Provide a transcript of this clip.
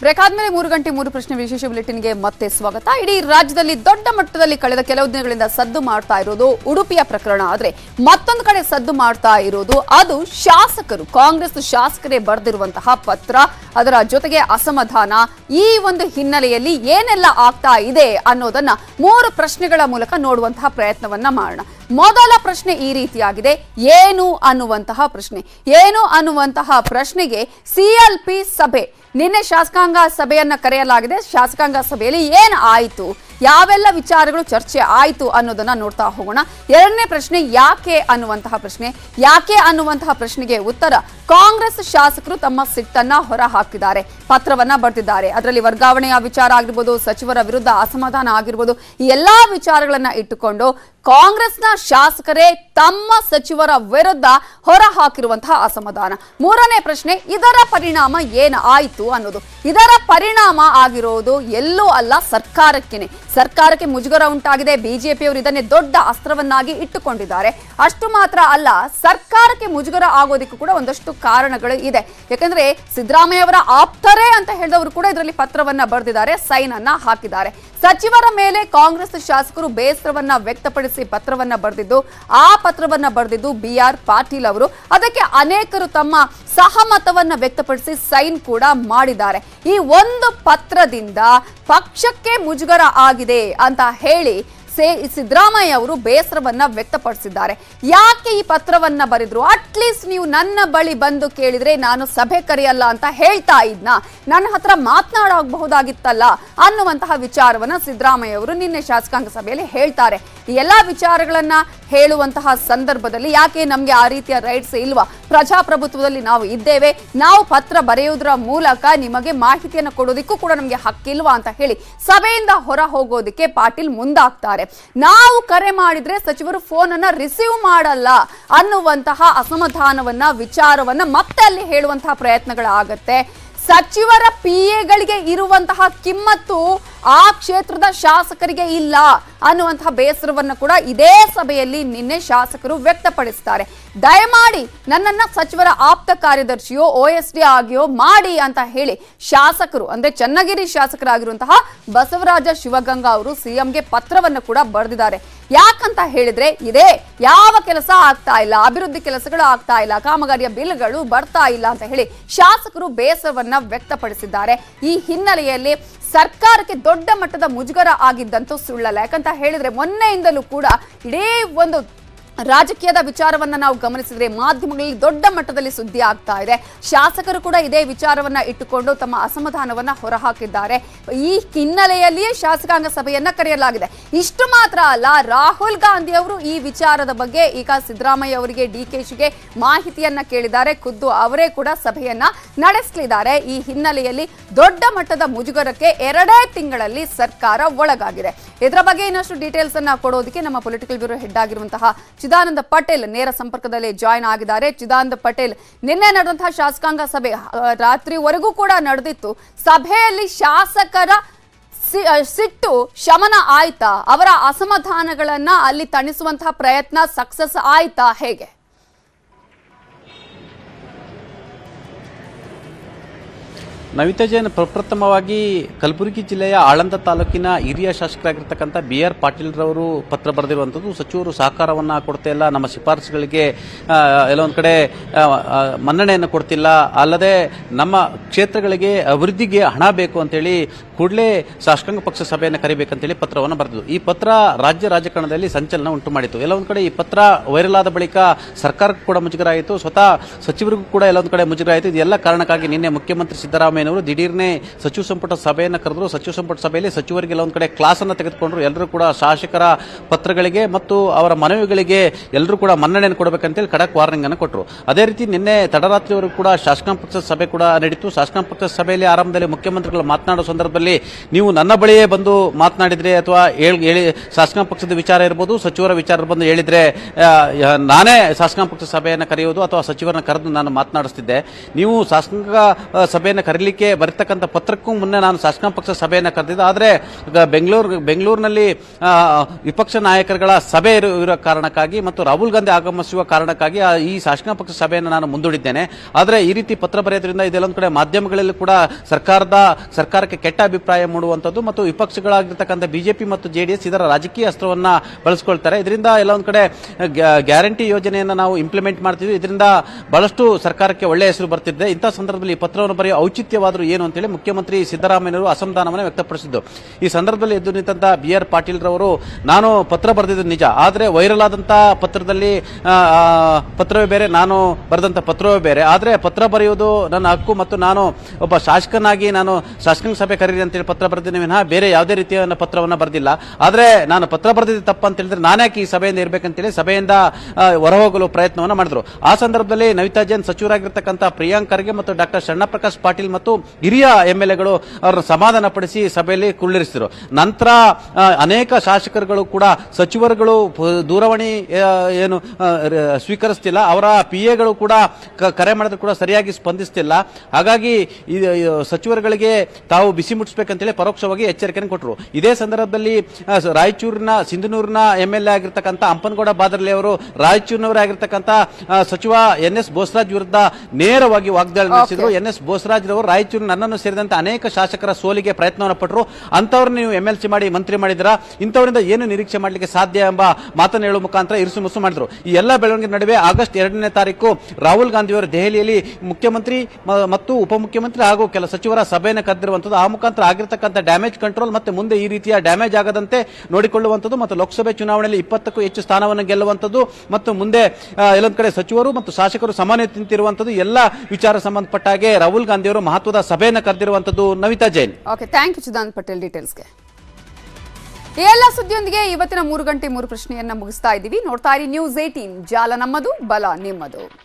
break ಆದ್ಮೇಲೆ ಮೂರು ಗಂಟೆ ಮೂರು ಪ್ರಶ್ನೆ ವಿಶೇಷ ಬುಲೆಟಿನ್ಗೆ ಮತ್ತೆ ಸ್ವಾಗತ ಇಡೀ ರಾಜ್ಯದಲ್ಲಿ ದೊಡ್ಡ ಮಟ್ಟದಲ್ಲಿ ಕಳೆದ ಕೆಲವು ದಿನಗಳಿಂದ ಸದ್ದು ಮಾಡ್ತಾ ಇರೋದು ಉಡುಪಿಯ ಪ್ರಕರಣ ಆದ್ರೆ ಮತ್ತೊಂದು ಕಡೆ ಸದ್ದು ಮಾಡ್ತಾ ಇರೋದು ಅದು ಶಾಸಕರು ಕಾಂಗ್ರೆಸ್ ಶಾಸಕರೇ ಬರೆದಿರುವಂತಹ ಪತ್ರ ಅದರ ಜೊತೆಗೆ ಅಸಮಾಧಾನ ಈ ಒಂದು ಹಿನ್ನೆಲೆಯಲ್ಲಿ ಏನೆಲ್ಲ ಆಗ್ತಾ ಇದೆ ಅನ್ನೋದನ್ನ ಮೂರು ಪ್ರಶ್ನೆಗಳ ಮೂಲಕ ನೋಡುವಂತಹ ಪ್ರಯತ್ನವನ್ನ ಮಾಡೋಣ ಮೊದಲ ಪ್ರಶ್ನೆ ಈ ರೀತಿಯಾಗಿದೆ ಏನು ಅನ್ನುವಂತಹ ಪ್ರಶ್ನೆ ಏನು ಅನ್ನುವಂತಹ ಪ್ರಶ್ನೆಗೆ ಸಿಎಲ್ಪಿ ಸಭೆ ನಿನ್ನೆ ಶಾಸಕಾಂಗ ಸಭೆಯನ್ನ ಕರೆಯಲಾಗಿದೆ ಶಾಸಕಾಂಗ ಸಭೆಯಲ್ಲಿ ಏನ್ ಆಯಿತು ಯಾವೆಲ್ಲ ವಿಚಾರಗಳು ಚರ್ಚೆ ಆಯಿತು ಅನ್ನೋದನ್ನ ನೋಡ್ತಾ ಹೋಗೋಣ ಎರಡನೇ ಪ್ರಶ್ನೆ ಯಾಕೆ ಅನ್ನುವಂತಹ ಪ್ರಶ್ನೆ ಯಾಕೆ ಅನ್ನುವಂತಹ ಪ್ರಶ್ನೆಗೆ ಉತ್ತರ ಕಾಂಗ್ರೆಸ್ ಶಾಸಕರು ತಮ್ಮ ಸಿಟ್ಟನ್ನ ಹೊರ ಹಾಕಿದ್ದಾರೆ ಪತ್ರವನ್ನ ಬರೆದಿದ್ದಾರೆ ಅದರಲ್ಲಿ ವರ್ಗಾವಣೆಯ ವಿಚಾರ ಆಗಿರ್ಬೋದು ಸಚಿವರ ವಿರುದ್ಧ ಅಸಮಾಧಾನ ಆಗಿರ್ಬೋದು ಈ ಎಲ್ಲಾ ವಿಚಾರಗಳನ್ನ ಇಟ್ಟುಕೊಂಡು ಕಾಂಗ್ರೆಸ್ನ ಶಾಸಕರೇ ತಮ್ಮ ಸಚಿವರ ವಿರುದ್ಧ ಹೊರ ಹಾಕಿರುವಂತಹ ಅಸಮಾಧಾನ ಮೂರನೇ ಪ್ರಶ್ನೆ ಇದರ ಪರಿಣಾಮ ಏನು ಆಯಿತು ಅನ್ನೋದು ಇದರ ಪರಿಣಾಮ ಆಗಿರೋದು ಎಲ್ಲೂ ಅಲ್ಲ ಸರ್ಕಾರಕ್ಕೇನೆ ಸರ್ಕಾರಕ್ಕೆ ಮುಜುಗರ ಉಂಟಾಗಿದೆ ಬಿಜೆಪಿಯವರು ಇದನ್ನೇ ದೊಡ್ಡ ಅಸ್ತ್ರವನ್ನಾಗಿ ಇಟ್ಟುಕೊಂಡಿದ್ದಾರೆ ಅಷ್ಟು ಮಾತ್ರ ಅಲ್ಲ ಸರ್ಕಾರಕ್ಕೆ ಮುಜುಗರ ಆಗೋದಕ್ಕೂ ಕೂಡ ಒಂದಷ್ಟು ಕಾರಣಗಳು ಇದೆ ಯಾಕಂದ್ರೆ ಸಿದ್ದರಾಮಯ್ಯ ಅವರ ಆಪ್ತರೇ ಅಂತ ಹೇಳಿದವರು ಕೂಡ ಇದರಲ್ಲಿ ಪತ್ರವನ್ನ ಬರೆದಿದ್ದಾರೆ ಸೈನ್ ಅನ್ನ ಹಾಕಿದ್ದಾರೆ ಸಚಿವರ ಮೇಲೆ ಕಾಂಗ್ರೆಸ್ ಶಾಸಕರು ಬೇಸರವನ್ನ ವ್ಯಕ್ತಪಡಿಸಿ ಪತ್ರವನ್ನ ಬರೆದಿದ್ದು ಆ ಪತ್ರವನ್ನ ಬರೆದಿದ್ದು ಬಿ ಆರ್ ಪಾಟೀಲ್ ಅವರು ಅದಕ್ಕೆ ಅನೇಕರು ತಮ್ಮ ಸಹಮತವನ್ನ ವ್ಯಕ್ತಪಡಿಸಿ ಸೈನ್ ಕೂಡ ಮಾಡಿದ್ದಾರೆ ಈ ಒಂದು ಪತ್ರದಿಂದ ಪಕ್ಷಕ್ಕೆ ಮುಜುಗರ ಆಗಿದೆ ಅಂತ ಹೇಳಿ ಸೇ ಸಿದ್ದರಾಮಯ್ಯ ಅವರು ಬೇಸರವನ್ನ ವ್ಯಕ್ತಪಡಿಸಿದ್ದಾರೆ ಯಾಕೆ ಈ ಪತ್ರವನ್ನ ಬರೆದ್ರು ಅಟ್ಲೀಸ್ಟ್ ನೀವು ನನ್ನ ಬಳಿ ಬಂದು ಕೇಳಿದ್ರೆ ನಾನು ಸಭೆ ಕರೆಯಲ್ಲ ಅಂತ ಹೇಳ್ತಾ ಇದ್ನ ನನ್ನ ಹತ್ರ ಮಾತನಾಡಬಹುದಾಗಿತ್ತಲ್ಲ ಅನ್ನುವಂತಹ ವಿಚಾರವನ್ನ ಸಿದ್ದರಾಮಯ್ಯ ಅವರು ನಿನ್ನೆ ಶಾಸಕಾಂಗ ಸಭೆಯಲ್ಲಿ ಹೇಳ್ತಾರೆ ಈ ಎಲ್ಲಾ ವಿಚಾರಗಳನ್ನ ಹೇಳುವಂತಹ ಸಂದರ್ಭದಲ್ಲಿ ಯಾಕೆ ನಮ್ಗೆ ಆ ರೀತಿಯ ರೈಟ್ಸ್ ಇಲ್ವಾ ಪ್ರಜಾಪ್ರಭುತ್ವದಲ್ಲಿ ನಾವು ಇದ್ದೇವೆ ನಾವು ಪತ್ರ ಬರೆಯುವುದರ ಮೂಲಕ ನಿಮಗೆ ಮಾಹಿತಿಯನ್ನು ಕೊಡೋದಕ್ಕೂ ಕೂಡ ನಮಗೆ ಹಕ್ಕಿಲ್ವಾ ಅಂತ ಹೇಳಿ ಸಭೆಯಿಂದ ಹೊರ ಹೋಗೋದಕ್ಕೆ ಪಾಟೀಲ್ ಮುಂದಾಗ್ತಾರೆ ನಾವು ಕರೆ ಮಾಡಿದ್ರೆ ಸಚಿವರು ಫೋನ್ ಅನ್ನ ರಿಸೀವ್ ಮಾಡಲ್ಲ ಅನ್ನುವಂತಹ ಅಸಮಾಧಾನವನ್ನ ವಿಚಾರವನ್ನ ಮತ್ತೆ ಅಲ್ಲಿ ಹೇಳುವಂತಹ ಪ್ರಯತ್ನಗಳಾಗತ್ತೆ ಸಚಿವರ ಪಿ ಎಗಳಿಗೆ ಇರುವಂತಹ ಕಿಮ್ಮತ್ತು ಆ ಕ್ಷೇತ್ರದ ಶಾಸಕರಿಗೆ ಇಲ್ಲ ಅನ್ನುವಂತಹ ಬೇಸರವನ್ನ ಕೂಡ ಇದೇ ಸಭೆಯಲ್ಲಿ ನಿನ್ನೆ ಶಾಸಕರು ವ್ಯಕ್ತಪಡಿಸ್ತಾರೆ ದಯಮಾಡಿ ನನ್ನನ್ನ ಸಚಿವರ ಆಪ್ತ ಕಾರ್ಯದರ್ಶಿಯೋ ಒ ಎಸ್ ಡಿ ಆಗಿಯೋ ಮಾಡಿ ಅಂತ ಹೇಳಿ ಶಾಸಕರು ಅಂದ್ರೆ ಚನ್ನಗಿರಿ ಶಾಸಕರಾಗಿರುವಂತಹ ಬಸವರಾಜ ಶಿವಗಂಗಾ ಅವರು ಸಿಎಂಗೆ ಪತ್ರವನ್ನು ಕೂಡ ಬರೆದಿದ್ದಾರೆ ಯಾಕಂತ ಹೇಳಿದ್ರೆ ಇದೇ ಯಾವ ಕೆಲಸ ಆಗ್ತಾ ಇಲ್ಲ ಅಭಿವೃದ್ಧಿ ಕೆಲಸಗಳು ಆಗ್ತಾ ಇಲ್ಲ ಕಾಮಗಾರಿಯ ಬಿಲ್ಗಳು ಬರ್ತಾ ಇಲ್ಲ ಅಂತ ಹೇಳಿ ಶಾಸಕರು ಬೇಸರವನ್ನ ವ್ಯಕ್ತಪಡಿಸಿದ್ದಾರೆ ಈ ಹಿನ್ನೆಲೆಯಲ್ಲಿ ಸರ್ಕಾರಕ್ಕೆ ದೊಡ್ಡ ಮಟ್ಟದ ಮುಜುಗರ ಆಗಿದ್ದಂತೂ ಸುಳ್ಳಲ್ಲ ಯಾಕಂತ ಹೇಳಿದ್ರೆ ಮೊನ್ನೆಯಿಂದಲೂ ಕೂಡ ಇಡೀ ಒಂದು ರಾಜಕೀಯದ ವಿಚಾರವನ್ನ ನಾವು ಗಮನಿಸಿದ್ರೆ ಮಾಧ್ಯಮಗಳಲ್ಲಿ ದೊಡ್ಡ ಮಟ್ಟದಲ್ಲಿ ಸುದ್ದಿ ಆಗ್ತಾ ಇದೆ ಶಾಸಕರು ಕೂಡ ಇದೇ ವಿಚಾರವನ್ನ ಇಟ್ಟುಕೊಂಡು ತಮ್ಮ ಅಸಮಾಧಾನವನ್ನ ಹೊರಹಾಕಿದ್ದಾರೆ ಈ ಹಿನ್ನೆಲೆಯಲ್ಲಿಯೇ ಶಾಸಕಾಂಗ ಸಭೆಯನ್ನ ಕರೆಯಲಾಗಿದೆ ಇಷ್ಟು ಮಾತ್ರ ಅಲ್ಲ ರಾಹುಲ್ ಗಾಂಧಿ ಅವರು ಈ ವಿಚಾರದ ಬಗ್ಗೆ ಈಗ ಸಿದ್ದರಾಮಯ್ಯ ಅವರಿಗೆ ಡಿ ಕೆ ಶಿಗೆ ಮಾಹಿತಿಯನ್ನ ಕೇಳಿದ್ದಾರೆ ಖುದ್ದು ಅವರೇ ಕೂಡ ಸಭೆಯನ್ನ ನಡೆಸಲಿದ್ದಾರೆ ಈ ಹಿನ್ನೆಲೆಯಲ್ಲಿ ದೊಡ್ಡ ಮಟ್ಟದ ಮುಜುಗರಕ್ಕೆ ಎರಡೇ ತಿಂಗಳಲ್ಲಿ ಸರ್ಕಾರ ಒಳಗಾಗಿದೆ ಇದರ ಬಗ್ಗೆ ಇನ್ನಷ್ಟು ಡೀಟೇಲ್ಸ್ ಅನ್ನ ಕೊಡೋದಕ್ಕೆ ನಮ್ಮ ಪೊಲಿಟಿಕಲ್ ಬ್ಯೂರೋ ಹೆಡ್ ಆಗಿರುವಂತಹ ಚಿದಾನಂದ ಪಟೇಲ್ ನೇರ ಸಂಪರ್ಕದಲ್ಲಿ ಜಾಯ್ನ್ ಆಗಿದ್ದಾರೆ ಚಿದಾನಂದ ಪಟೇಲ್ ನಿನ್ನೆ ನಡೆದಂತಹ ಶಾಸಕಾಂಗ ಸಭೆ ಆ, ರಾತ್ರಿವರೆಗೂ ಕೂಡ ನಡೆದಿತ್ತು ಸಭೆಯಲ್ಲಿ ಶಾಸಕರ ಸಿ- ಆ, ಸಿಟ್ಟು ಶಮನ ಆಯ್ತಾ ಅವರ ಅಸಮಾಧಾನಗಳನ್ನ ಅಲ್ಲಿ ತಣಿಸುವಂತಹ ಪ್ರಯತ್ನ ಸಕ್ಸಸ್ ಆಯ್ತಾ ಹೇಗೆ ನವಿತಾ ಜೈನ್ ಪ್ರಪ್ರಥಮವಾಗಿ ಕಲಬುರಗಿ ಜಿಲ್ಲೆಯ ಆಳಂದ ತಾಲೂಕಿನ ಹಿರಿಯ ಶಾಸಕರಾಗಿರ್ತಕ್ಕಂಥ ಬಿ ಆರ್ ಪಾಟೀಲ್ರವರು ಪತ್ರ ಬರೆದಿರುವಂಥದ್ದು ಸಚಿವರು ಸಹಕಾರವನ್ನ ಕೊಡ್ತಾ ಇಲ್ಲ ನಮ್ಮ ಶಿಫಾರಸುಗಳಿಗೆ ಆ, ಎಲ್ಲೊಂದು ಕಡೆ ಆ, ಆ, ಮನ್ನಣೆಯನ್ನು ಕೊಡ್ತಿಲ್ಲ ಅಲ್ಲದೆ ನಮ್ಮ ಕ್ಷೇತ್ರಗಳಿಗೆ ಅಭಿವೃದ್ಧಿಗೆ ಹಣ ಬೇಕು ಅಂತೇಳಿ ಕೂಡಲೇ ಶಾಸಕಾಂಗ ಪಕ್ಷ ಸಭೆಯನ್ನು ಕರಿಬೇಕಂತೇಳಿ ಪತ್ರವನ್ನು ಬರೆದಿದ್ದು ಈ ಪತ್ರ ರಾಜ್ಯ ರಾಜಕಾರಣದಲ್ಲಿ ಸಂಚಲನ ಉಂಟು ಮಾಡಿತು ಎಲ್ಲ ಒಂದು ಕಡೆ ಈ ಪತ್ರ ವೈರಲ್ ಆದ ಬಳಿಕ ಸರ್ಕಾರಕ್ಕೂ ಕೂಡ ಮುಜುಗರ ಆಯಿತು ಸ್ವತಃ ಸಚಿವರಿಗೂ ಕೂಡ ಎಲ್ಲ ಒಂದು ಕಡೆ ಮುಜುಗರ ಆಯಿತು ಇದೆಲ್ಲ ಕಾರಣಕ್ಕಾಗಿ ನಿನ್ನೆ ಮುಖ್ಯಮಂತ್ರಿ ಸಿದ್ದರಾಮಯ್ಯನವರು ದಿಢೀರ್ನೆ ಸಚಿವ ಸಂಪುಟ ಸಭೆಯನ್ನು ಕರೆದ್ರು ಸಚಿವ ಸಂಪುಟ ಸಭೆಯಲ್ಲಿ ಸಚಿವರಿಗೆ ಒಂದು ಕಡೆ ಕ್ಲಾಸ್ ಅನ್ನು ತೆಗೆದುಕೊಂಡ್ರು ಎಲ್ಲರೂ ಕೂಡ ಶಾಸಕರ ಪತ್ರಗಳಿಗೆ ಮತ್ತು ಅವರ ಮನವಿಗಳಿಗೆ ಎಲ್ಲರೂ ಕೂಡ ಮನ್ನಣೆಯನ್ನು ಕೊಡಬೇಕಂತೇಳಿ ಖಡಕ್ ವಾರ್ನಿಂಗ್ ಅನ್ನು ಕೊಟ್ಟರು ಅದೇ ರೀತಿ ನಿನ್ನೆ ತಡರಾತ್ರಿವರೆಗೂ ಕೂಡ ಶಾಸಕಾಂಗ ಪಕ್ಷದ ಸಭೆ ಕೂಡ ನಡೀತು ಶಾಸಕಾಂಗ ಪಕ್ಷದ ಸಭೆಯಲ್ಲಿ ಆರಂಭದಲ್ಲಿ ಮುಖ್ಯಮಂತ್ರಿಗಳು ಮಾತನಾಡುವ ಸಂದರ್ಭದಲ್ಲಿ ನೀವು ನನ್ನ ಬಳಿಯೇ ಬಂದು ಮಾತನಾಡಿದ್ರೆ ಅಥವಾ ಹೇಳ್- ಹೇಳಿ ಶಾಸಕಾಂಗ ಪಕ್ಷದ ವಿಚಾರ ಇರ್ಬೋದು ಸಚಿವರ ವಿಚಾರ ಬಂದು ಹೇಳಿದ್ರೆ ಆ, ಯ- ನಾನೇ ಶಾಸಕಾಂಗ ಪಕ್ಷದ ಸಭೆಯನ್ನು ಕರೆಯೋದು ಅಥವಾ ಸಚಿವರನ್ನ ಕರೆದು ನಾನು ಮಾತನಾಡಿಸ್ತಿದ್ದೆ ನೀವು ಶಾಸಕಾಂಗ ಆ, ಸಭೆಯನ್ನು ಕರೀಲಿಕ್ಕೆ ಬರಲಿಕ್ಕೆ ಬರ್ತಕ್ಕಂಥ ಪತ್ರಕ್ಕೂ ಮುನ್ನ ನಾನು ಶಾಸಕಾಂಗ ಪಕ್ಷ ಸಭೆಯನ್ನು ಕರೆದಿದ್ದೆ ಆದರೆ ಬೆಂಗಳೂರು ಬೆಂಗಳೂರಿನಲ್ಲಿ ಆ, ವಿಪಕ್ಷ ನಾಯಕರುಗಳ ಸಭೆ ಇರು- ಇರೋ ಕಾರಣಕ್ಕಾಗಿ ಮತ್ತು ರಾಹುಲ್ ಗಾಂಧಿ ಆಗಮಿಸುವ ಕಾರಣಕ್ಕಾಗಿ ಆ ಈ ಶಾಸಕಾಂಗ ಪಕ್ಷ ಸಭೆಯನ್ನು ನಾನು ಮುಂದೂಡಿದ್ದೇನೆ ಆದರೆ ಈ ರೀತಿ ಪತ್ರ ಬರೆಯೋದ್ರಿಂದ ಇದೆಲ್ಲೊಂದು ಕಡೆ ಮಾಧ್ಯಮಗಳಲ್ಲಿ ಕೂಡ ಸರ್ಕಾರದ ಸರ್ಕಾರಕ್ಕೆ ಕೆಟ್ಟ ಅಭಿಪ್ರಾಯ ಮೂಡುವಂಥದ್ದು ಮತ್ತು ವಿಪಕ್ಷಗಳಾಗಿರ್ತಕ್ಕಂಥ ಬಿಜೆಪಿ ಮತ್ತು ಜೆಡಿಎಸ್ ಇದರ ರಾಜಕೀಯ ಅಸ್ತ್ರವನ್ನ ಬಳಸ್ಕೊಳ್ತಾರೆ ಇದರಿಂದ ಎಲ್ಲ ಒಂದು ಕಡೆ ಗ್ಯಾ- ಗ್ಯಾರಂಟಿ ಯೋಜನೆಯನ್ನು ನಾವು ಇಂಪ್ಲಿಮೆಂಟ್ ಮಾಡ್ತೀವಿ ಇದರಿಂದ ಬಹಳಷ್ಟು ಸರ್ಕಾರಕ್ಕೆ ಒಳ್ಳೆಯ ಹೆಸರು ಬರ್ತಿದೆ ಇಂಥ ಸಂದರ್ಭದಲ್ಲಿ ಈ ಪತ್ರವನ್ನು ಬರೆಯುವ ಔಚಿತ್ಯವಾದರೂ ಏನು ಅಂತೇಳಿ ಮುಖ್ಯಮಂತ್ರಿ ಸಿದ್ದರಾಮಯ್ಯನವರು ಅಸಮಾಧಾನವನ್ನು ವ್ಯಕ್ತಪಡಿಸಿದ್ದು ಈ ಸಂದರ್ಭದಲ್ಲಿ ಎದ್ದು ನಿಂತಹ ಬಿ ಆರ್ ಪಾಟೀಲ್ ರವರು ನಾನು ಪತ್ರ ಬರೆದಿದ್ದು ನಿಜ ಆದರೆ ವೈರಲ್ ಆದಂತ ಪತ್ರದಲ್ಲಿ ಆ, ಆ, ಪತ್ರವೇ ಬೇರೆ ನಾನು ಬರೆದಂತ ಪತ್ರವೇ ಬೇರೆ ಆದರೆ ಪತ್ರ ಬರೆಯುವುದು ನನ್ನ ಹಕ್ಕು ಮತ್ತು ನಾನು ಒಬ್ಬ ಶಾಸಕನಾಗಿ ನಾನು ಶಾಸಕಾಂಗ ಸಭೆ ಕರೀರಿ ಅಂತೇಳಿ ಪತ್ರ ಬರೆದಿದ್ದೀನಿ ವಿನಃ ಬೇರೆ ಯಾವುದೇ ರೀತಿಯ ಪತ್ರವನ್ನು ಬರೆದಿಲ್ಲ ಆದರೆ ನಾನು ಪತ್ರ ಬರೆದಿದ್ದು ತಪ್ಪು ಅಂತ ಹೇಳಿದ್ರೆ ನಾನ್ಯಾಕೆ ಈ ಸಭೆಯಿಂದ ಇರಬೇಕಂತೇಳಿ ಸಭೆಯಿಂದ ಆ, ಹೊರಹೋಗಲು ಪ್ರಯತ್ನವನ್ನು ಮಾಡಿದ್ರು ಆ ಸಂದರ್ಭದಲ್ಲಿ ನವಿತಾ ಜೈನ್ ಸಚಿವರಾಗಿರ್ತಕ್ಕಂಥ ಪ್ರಿಯಾಂಕ್ ಖರ್ಗೆ ಮತ್ತು ಡಾಕ್ಟರ್ ಶರಣಪ್ರಕಾಶ್ ಪಾಟೀಲ್ ಮತ್ತು ಹಿರಿಯ ಎಂ ಎಲ್ ಎಗಳು ಅವರನ್ನು ಸಮಾಧಾನಪಡಿಸಿ ಸಭೆಯಲ್ಲಿ ಕುಳ್ಳಿರಿಸಿದರು ನಂತರ ಆ, ಅನೇಕ ಶಾಸಕರುಗಳು ಕೂಡ ಸಚಿವರುಗಳು ಪ- ದೂರವಾಣಿ ಆ, ಏನು ಆ, ರ- ಸ್ವೀಕರಿಸ್ತಿಲ್ಲ ಅವರ ಪಿ ಎಗಳು ಕೂಡ ಕ- ಕರೆ ಮಾಡಿದ್ರು ಕೂಡ ಸರಿಯಾಗಿ ಸ್ಪಂದಿಸ್ತಿಲ್ಲ ಹಾಗಾಗಿ ಈ- ಈ ಸಚಿವರುಗಳಿಗೆ ತಾವು ಬಿಸಿ ಮುಟ್ಟಿಸ್ಬೇಕಂತೇಳಿ ಪರೋಕ್ಷವಾಗಿ ಎಚ್ಚರಿಕೆಯನ್ನು ಕೊಟ್ಟರು ಇದೇ ಸಂದರ್ಭದಲ್ಲಿ ಆ, ಸ- ರಾಯಚೂರಿನ ಸಿಂಧನೂರಿನ ಎಂ ಎಲ್ ಎ ಆಗಿರ್ತಕ್ಕಂಥ ಅಂಪನಗೌಡ ಬಾದರ್ಲಿ ಅವರು ರಾಯಚೂರಿನವರೇ ಆಗಿರ್ತಕ್ಕಂಥ ಆ, ಸಚಿವ ಎನ್ ಎಸ್ ಬೋಸರಾಜ್ ವಿರುದ್ಧ ನೇರವಾಗಿ ವಾಗ್ದಾಳಿ ನಡೆಸಿದ್ರು ಎನ್ ಎಸ್ ಬೋಸರಾಜ್ ರವರು ರಾಯಚೂರು ನನ್ನನ್ನು ಸೇರಿದಂತೆ ಅನೇಕ ಶಾಸಕರ ಸೋಲಿಗೆ ಪ್ರಯತ್ನವನ್ನು ಪಟ್ಟರು ಅಂತವ್ರನ್ನ ನೀವು ಎಂ ಎಲ್ ಸಿ ಮಾಡಿ ಮಂತ್ರಿ ಮಾಡಿದ್ರ ಇಂಥವರಿಂದ ಏನು ನಿರೀಕ್ಷೆ ಮಾಡಲಿಕ್ಕೆ ಸಾಧ್ಯ ಎಂಬ ಮಾತನ್ನು ಹೇಳುವ ಮುಖಾಂತರ ಇರಿಸು ಮುಸು ಮಾಡಿದ್ರು ಈ ಎಲ್ಲ ಬೆಳವಣಿಗೆ ನಡುವೆ ಆಗಸ್ಟ್ ಎರಡನೇ ತಾರೀಕು ರಾಹುಲ್ ಗಾಂಧಿ ಅವರು ದೆಹಲಿಯಲ್ಲಿ ಮುಖ್ಯಮಂತ್ರಿ ಮ- ಮತ್ತು ಉಪಮುಖ್ಯಮಂತ್ರಿ ಹಾಗೂ ಕೆಲ ಸಚಿವರ ಸಭೆಯನ್ನು ಕರೆದಿರುವಂತದ್ದು ಆ ಮುಖಾಂತರ ಆಗಿರ್ತಕ್ಕಂಥ ಡ್ಯಾಮೇಜ್ ಕಂಟ್ರೋಲ್ ಮತ್ತೆ ಮುಂದೆ ಈ ರೀತಿಯ ಡ್ಯಾಮೇಜ್ ಆಗದಂತೆ ನೋಡಿಕೊಳ್ಳುವಂಥದ್ದು ಮತ್ತು ಲೋಕಸಭೆ ಚುನಾವಣೆಯಲ್ಲಿ ಇಪ್ಪತ್ತಕ್ಕೂ ಹೆಚ್ಚು ಸ್ಥಾನವನ್ನು ಗೆಲ್ಲುವಂಥದ್ದು ಮತ್ತು ಮುಂದೆ ಆ, ಎಲ್ಲೊಂದು ಕಡೆ ಸಚಿವರು ಮತ್ತು ಶಾಸಕರು ಸಮಾನ ನಿಂತಿರುವಂಥದ್ದು ಎಲ್ಲ ವಿಚಾರ ಸಂಬಂಧಪಟ್ಟ ಹಾಗೆ ರಾಹುಲ್ ಗಾಂಧಿ ಅವರು ಮಹತ್ವದ ಸಭೆಯನ್ನು ಕರೆದಿರುವಂಥದ್ದು Navita Jain okay thank you Chidanand Patel ಡೀಟೇಲ್ಸ್ಗೆ ಈ ಎಲ್ಲ ಸುದ್ದಿಯೊಂದಿಗೆ ಇವತ್ತಿನ ಮೂರು ಗಂಟೆ ಮೂರು ಪ್ರಶ್ನೆಯನ್ನ ಮುಗಿಸ್ತಾ ಇದ್ದೀವಿ ನೋಡ್ತಾ ಇರಿ ನ್ಯೂಸ್ ಏಟೀನ್ ಜಾಲ ನಮ್ಮದು ಬಲ ನಿಮ್ಮದು